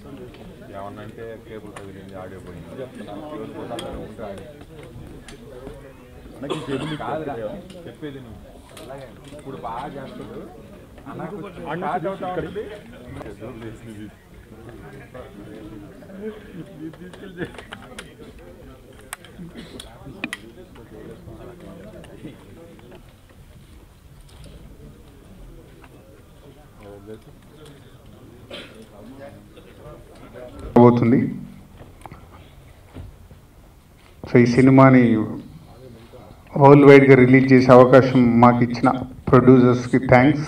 ఏమన్నా అంటే కేబుల్ తగిలింది ఆడియో పోయింది చెప్తున్నా కేబుల్ పోతా ఉంటే ఆడియో నాకు కేబుల్ కాదురా చెప్పేది నువ్వు అలాగే ఇప్పుడు బాగా చేస్తాడు అన్నకు స్టార్ట్ అవుతా ఉంటుంది జోక్ చేసింది ఇది తీసుకెళ్ళి పోతుంది సో ఈ సినిమాని వరల్డ్ వైడ్గా రిలీజ్ చేసే అవకాశం మాకు ఇచ్చిన ప్రొడ్యూసర్స్కి thanks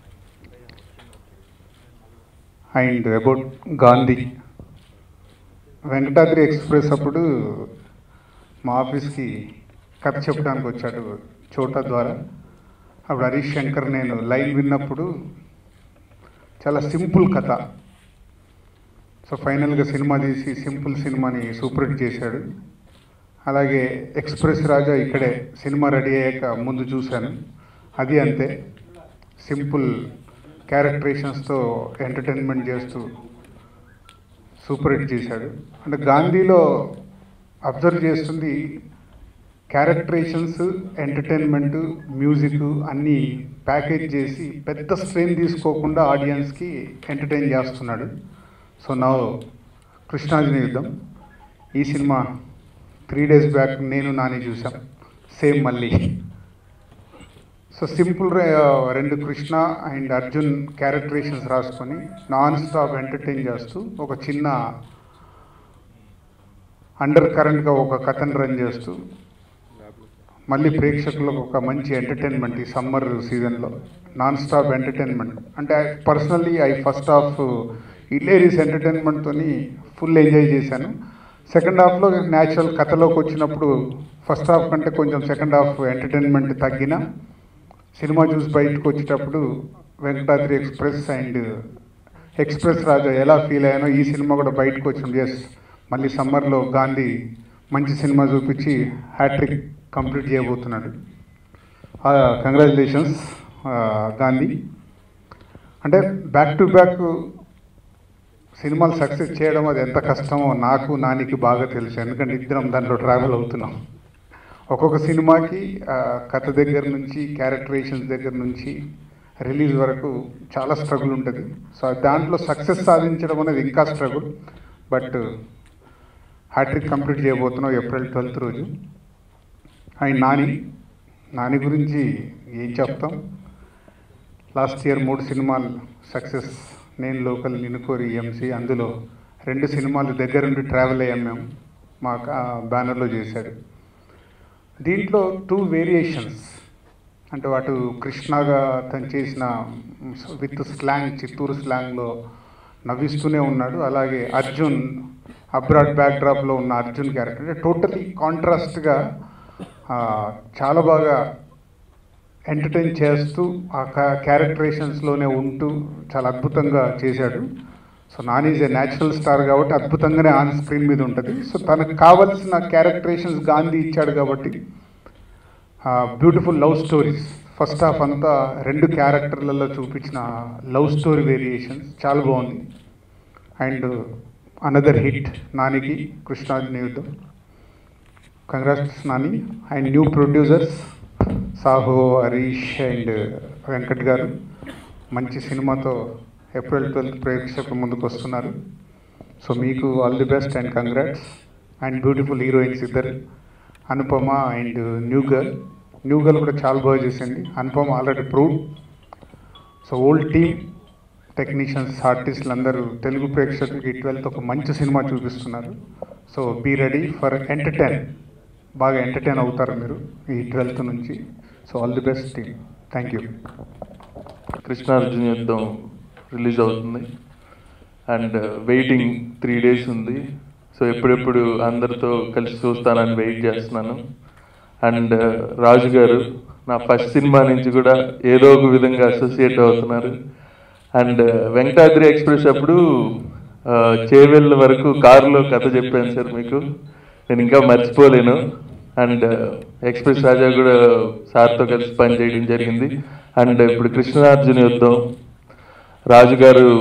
and about Gandhi Venkatadri express అప్పుడు మా ఆఫీస్కి కథ చెప్పడానికి వచ్చాడు చోటా ద్వారా అప్పుడు హరీష్ శంకర్ నేను లైన్ విన్నప్పుడు చాలా సింపుల్ కథ సో ఫైనల్గా సినిమా తీసి సింపుల్ సినిమాని సూపర్ హిట్ చేశాడు అలాగే ఎక్స్ప్రెస్ రాజా ఇక్కడే సినిమా రెడీ అయ్యాక ముందు చూశాను అది అంతే సింపుల్ క్యారెక్టరేషన్స్తో ఎంటర్టైన్మెంట్ చేస్తూ సూపర్ హిట్ చేశాడు అంటే గాంధీలో అబ్జర్వ్ చేస్తుంది క్యారెక్టరేషన్స్ ఎంటర్టైన్మెంట్ మ్యూజిక్ అన్నీ ప్యాకేజ్ చేసి పెద్ద స్ట్రెయిన్ తీసుకోకుండా ఆడియన్స్కి ఎంటర్టైన్ చేస్తున్నాడు సో నా కృష్ణార్జున యుద్ధం ఈ సినిమా త్రీ డేస్ బ్యాక్ నేను నాని చూసాం సేమ్ మళ్ళీ సో సింపుల్ రెండు కృష్ణ అండ్ అర్జున్ క్యారెక్టరేషన్స్ రాసుకొని నాన్ స్టాప్ ఎంటర్టైన్ చేస్తూ ఒక చిన్న అండర్ కరెంట్గా ఒక కథను రన్ చేస్తూ మళ్ళీ ప్రేక్షకులకు ఒక మంచి ఎంటర్టైన్మెంట్ ఈ సమ్మర్ సీజన్లో నాన్ స్టాప్ ఎంటర్టైన్మెంట్ అంటే personally I first half hilarious ఎంటర్టైన్మెంట్తో ఫుల్ ఎంజాయ్ చేశాను సెకండ్ హాఫ్లో న్యాచురల్ కథలోకి వచ్చినప్పుడు ఫస్ట్ హాఫ్ కంటే కొంచెం సెకండ్ హాఫ్ ఎంటర్టైన్మెంట్ తగ్గిన సినిమా చూసి బయటకు వచ్చేటప్పుడు Venkatadri express and express Raja ఎలా ఫీల్ అయ్యానో ఈ సినిమా కూడా బయటకు వచ్చింది ఎస్ మళ్ళీ సమ్మర్లో గాంధీ మంచి సినిమా చూపించి హ్యాట్రిక్ కంప్లీట్ చేయబోతున్నాడు కంగ్రాచులేషన్స్ గాంధీ అంటే బ్యాక్ టు బ్యాక్ సినిమాలు సక్సెస్ చేయడం అది ఎంత కష్టమో నాకు నానికి బాగా తెలుసు ఎందుకంటే ఇద్దరం దాంట్లో ట్రావెల్ అవుతున్నాం ఒక్కొక్క సినిమాకి ఆ, కథ దగ్గర నుంచి క్యారెక్టరేషన్స్ దగ్గర నుంచి రిలీజ్ వరకు చాలా స్ట్రగుల్ ఉంటుంది సో దాంట్లో సక్సెస్ సాధించడం అనేది ఇంకా స్ట్రగుల్ బట్ హ్యాట్రిక్ కంప్లీట్ చేయబోతున్నాం ఏప్రిల్ ట్వెల్త్ రోజు అండ్ నాని నాని గురించి ఏం చెప్తాం లాస్ట్ ఇయర్ మూడు సినిమాలు సక్సెస్ నేను లోకల్ నినుకోరి ఎంసీ అందులో రెండు సినిమాలు దగ్గరుండి ట్రావెల్ అయ్యాం మేము మా బ్యానర్లో చేశాడు దీంట్లో టూ వేరియేషన్స్ అంటే వాటు కృష్ణగా తను చేసిన విత్ స్లాంగ్ చిత్తూరు స్లాంగ్లో నవ్విస్తూనే ఉన్నాడు అలాగే అర్జున్ అబ్రాడ్ బ్యాక్డ్రాప్లో ఉన్న అర్జున్ క్యారెక్టర్ అంటే టోటలీ కాంట్రాస్ట్గా చాలా బాగా ఎంటర్టైన్ చేస్తూ ఆ క్యారెక్టరేషన్స్లోనే ఉంటూ చాలా అద్భుతంగా చేశాడు so Nani is a natural star కాబట్టి అద్భుతంగానే ఆన్ స్క్రీన్ మీద ఉంటుంది సో తనకు కావలసిన క్యారెక్టరేషన్స్ గాంధీ ఇచ్చాడు కాబట్టి beautiful love stories first half అంతా రెండు క్యారెక్టర్లలో చూపించిన లవ్ స్టోరీ వేరియేషన్స్ చాలా బాగుంది అండ్ అనదర్ హిట్ నానికి Krishnarjuna Yuddham congrats Nani and new producers Sahu Harish and Venkat garu మంచి సినిమాతో ఏప్రిల్ ట్వెల్త్ ప్రేక్షకుల ముందుకు వస్తున్నారు సో మీకు all the best and congrats and beautiful heroines ఇద్దరు Anupama and new girl new girl కూడా చాలా బాగా చేసింది Anupama already prove so old team technicians ఆర్టిస్టులు అందరూ తెలుగు ప్రేక్షకులకి ట్వెల్త్ ఒక మంచి సినిమా చూపిస్తున్నారు so be ready for entertain బాగా ఎంటర్టైన్ అవుతారు మీరు ఈ ట్వెల్త్ నుంచి so all the best team thank you Krishnarjuna Yuddham release అవుతుంది అండ్ వెయిటింగ్ త్రీ డేస్ ఉంది సో ఎప్పుడెప్పుడు అందరితో కలిసి చూస్తానని వెయిట్ చేస్తున్నాను అండ్ రాజు గారు నా ఫస్ట్ సినిమా నుంచి కూడా ఏదో ఒక విధంగా అసోసియేట్ అవుతున్నారు అండ్ వెంకటాద్రి ఎక్స్ప్రెస్ అప్పుడు ఆ, చేవెళ్ళ వరకు కారులో కథ చెప్పాను సార్ మీకు నేను ఇంకా మర్చిపోలేను అండ్ ఎక్స్ప్రెస్ రాజా కూడా సార్తో కలిసి పనిచేయడం జరిగింది అండ్ ఇప్పుడు కృష్ణార్జున యుద్ధం రాజు గారు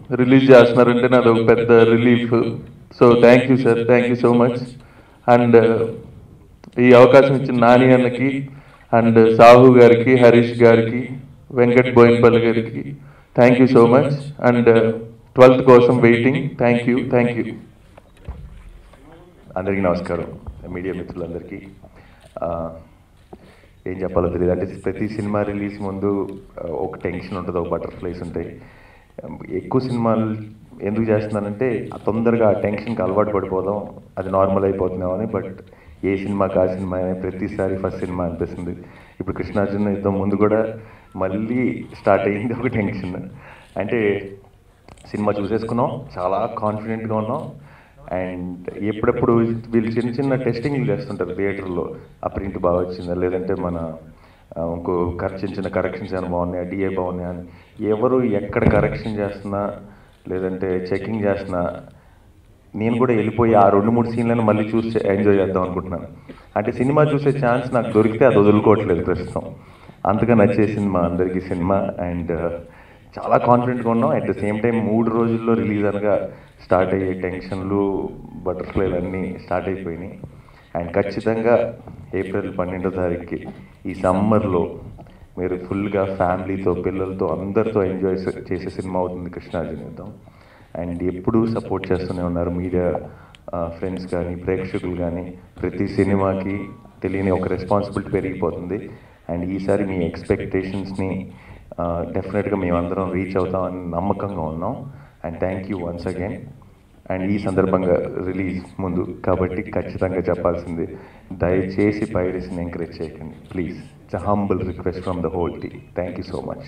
రిలీజ్ చేస్తున్నారంటే నాది ఒక పెద్ద relief so thank you sir thank you so much and ఈ అవకాశం ఇచ్చిన నాని అన్నకి అండ్ సాహు గారికి హరీష్ గారికి వెంకట్ బోయిన్పల్లి గారికి thank you so much and twelfth కోసం waiting thank you thank you అందరికీ నమస్కారం మీడియా మిత్రులందరికీ ఆ, ఏం చెప్పాలో తెలియదు అంటే ప్రతి సినిమా రిలీజ్ ముందు ఆ, ఒక టెన్షన్ ఉంటుంది ఒక బటర్ఫ్లైస్ ఉంటాయి ఎక్కువ సినిమాలు ఎందుకు చేస్తున్నానంటే ఆ తొందరగా ఆ టెన్షన్కి అలవాటు పడిపోదాం అది నార్మల్ అయిపోతున్నామని బట్ ఏ సినిమాకి ఆ సినిమా అయినా ప్రతిసారి ఫస్ట్ సినిమా అనిపిస్తుంది ఇప్పుడు కృష్ణార్జున యుద్ధం ముందు కూడా మళ్ళీ స్టార్ట్ అయ్యింది ఒక టెన్షన్ అంటే సినిమా చూసేసుకున్నాం చాలా కాన్ఫిడెంట్గా ఉన్నాం అండ్ ఎప్పుడెప్పుడు వీళ్ళు చిన్న చిన్న టెస్టింగ్లు చేస్తుంటారు థియేటర్లో ఆ ప్రింట్ బాగా వచ్చిందా లేదంటే మన ఆ, ఇంకో కర- చిన్న చిన్న కరెక్షన్స్ ఏమైనా బాగున్నాయా డిఏ బాగున్నాయా అని ఎవరు ఎక్కడ కరెక్షన్ చేస్తున్నా లేదంటే చెకింగ్ చేస్తున్నా నేను కూడా వెళ్ళిపోయి ఆ రెండు మూడు సీన్లను మళ్ళీ చూసి ఎంజాయ్ చేద్దాం అనుకుంటున్నాను అంటే సినిమా చూసే ఛాన్స్ నాకు దొరికితే అది వదులుకోవట్లేదు ప్రస్తుతం అంతగా నచ్చేసింది మా అందరికీ సినిమా అండ్ చాలా కాన్ఫిడెంట్గా ఉన్నాం అట్ ద సేమ్ టైం మూడు రోజుల్లో రిలీజ్ అనగా స్టార్ట్ అయ్యే టెన్షన్లు బటర్ఫ్లైలు అన్నీ స్టార్ట్ అయిపోయినాయి అండ్ ఖచ్చితంగా ఏప్రిల్ పన్నెండో తారీఖుకి ఈ సమ్మర్లో మీరు ఫుల్గా ఫ్యామిలీతో పిల్లలతో అందరితో ఎంజాయ్ చేసే సినిమా అవుతుంది కృష్ణార్జున యుద్ధం అండ్ ఎప్పుడూ సపోర్ట్ చేస్తూనే ఉన్నారు మీడియా ఫ్రెండ్స్ కానీ ప్రేక్షకులు కానీ ప్రతి సినిమాకి తెలియని ఒక రెస్పాన్సిబిలిటీ పెరిగిపోతుంది అండ్ ఈసారి మీ ఎక్స్పెక్టేషన్స్ని డెఫినెట్గా మేమందరం రీచ్ అవుతామని నమ్మకంగా ఉన్నాం and thank you once again and ఈ సందర్భంగా రిలీజ్ ముందు కాబట్టి ఖచ్చితంగా చెప్పాల్సింది దయచేసి పైరసీని ఎంకరేజ్ చేయకండి please it's humble request from the whole team thank you so much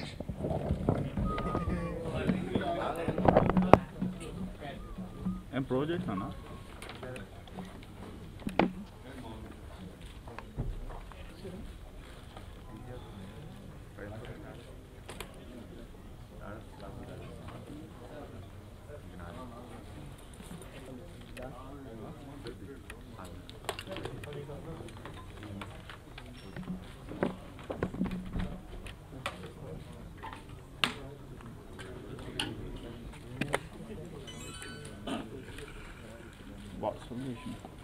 ఏం ప్రో చేసినా బాక్స్